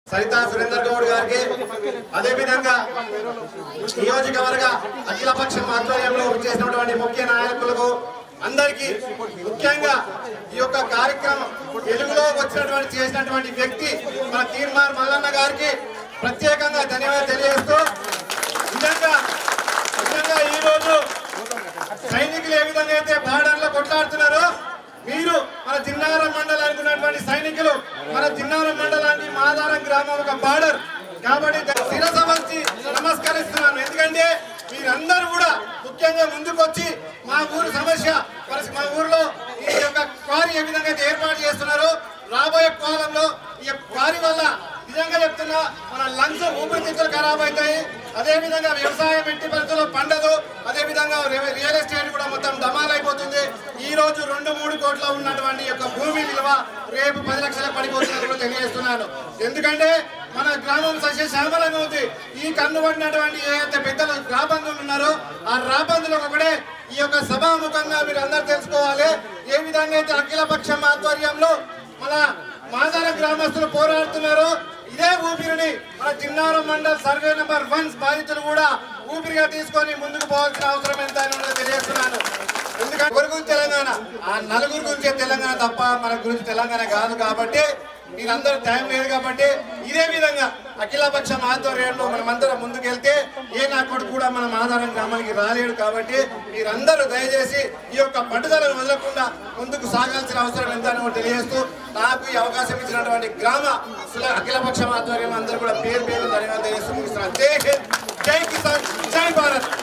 సరితా సురేందర్ గౌడ్ గారికి అదే విధంగా నియోజకవర్గ అఖిలపక్షం ఆధ్వర్యంలో చేసినటువంటి ముఖ్య నాయకులకు అందరికీ ముఖ్యంగా ఈ యొక్క కార్యక్రమం తెలుగులో వచ్చినటువంటి చేసినటువంటి వ్యక్తి మన తీర్మార్ మల్లన్న గారికి ప్రత్యేకంగా ధన్యవాదాలు తెలియజేస్తూ నిజంగా నిజంగా ఈ రోజు సైనికులు ఏ విధంగా అయితే బార్డర్లో కొట్లాడుతున్నారో మీరు మన జిన్నారం మండలానికి ఉన్నటువంటి సైనికులు మన జిన్నారం మండలానికి మాదారం గ్రామం ఒక బార్డర్ కాబట్టి శిరస వంచి నమస్కరిస్తున్నాను ఎందుకంటే మీరందరూ కూడా ముఖ్యంగా ముందుకొచ్చి మా ఊరు సమస్య పరిస్థితి మా ఊర్లో ఈ యొక్క క్వారీ ఏ విధంగా అయితే ఏర్పాటు చేస్తున్నారో రాబోయే కాలంలో ఈ యొక్క క్వారీ వల్ల నిజంగా చెప్తున్నా మన లంగ్స్ ఊపిరితిత్తులు ఖరాబ్ అవుతాయి అదే విధంగా వ్యవసాయం ఎట్టి పరిస్థితుల్లో పండదు అదే విధంగా రి- రియల్ ఎస్టేట్ కూడా మొత్తం దమాలైపోతుంది ఈ రోజు రెండు మూడు కోట్ల ఉన్నటువంటి యొక్క భూమి విలువ రేపు పది లక్షలకు పడిపోతుందని కూడా తెలియజేస్తున్నాను ఎందుకంటే మన గ్రామం సస్యశ్యామలంగా ఉంది ఈ కన్ను పడినటువంటి ఏదైతే పెద్దలు రాబందులు ఉన్నారో ఆ రాబందులకు ఒకటే ఈ యొక్క సభాముఖంగా మీరు అందరు తెలుసుకోవాలి ఏ విధంగా అయితే అఖిల పక్షం ఆధ్వర్యంలో మన మాదార గ్రామస్తులు పోరాడుతున్నారు ఇదే ఊపిరిని మన Chinnaram mandal survey number one బాధితులు కూడా ఊపిరిగా తీసుకొని ముందుకు పోవాల్సిన అవసరం ఎంత అని కూడా తెలియజేస్తున్నాను ఎందుకంటే ఎవరి గురించి తెలంగాణ ఆ నలుగురు గురించే తెలంగాణ తప్ప మన గురించి తెలంగాణ కాదు కాబట్టి మీరందరూ టైం లేదు కాబట్టి ఇదే విధంగా అఖిలపక్షం ఆధ్వర్యంలో మనమందరం ముందుకెళ్తే ఏ నా కొడుకు కూడా మన ఆధారం గ్రామానికి రాలేడు కాబట్టి మీరందరూ దయచేసి ఈ యొక్క పట్టుదలను వదలకుండా ముందుకు సాగాల్సిన అవసరం ఎంత అని కూడా తెలియజేస్తూ నాకు ఈ అవకాశం ఇచ్చినటువంటి గ్రామ సుల- అఖిలపక్షం ఆధ్వర్యం అందరూ కూడా పేరు పేరు ధన్యవాదాలు తెలియజేస్తూ ముగిస్తున్నాను జై హింద్ జై కిసాన్ జై భారత్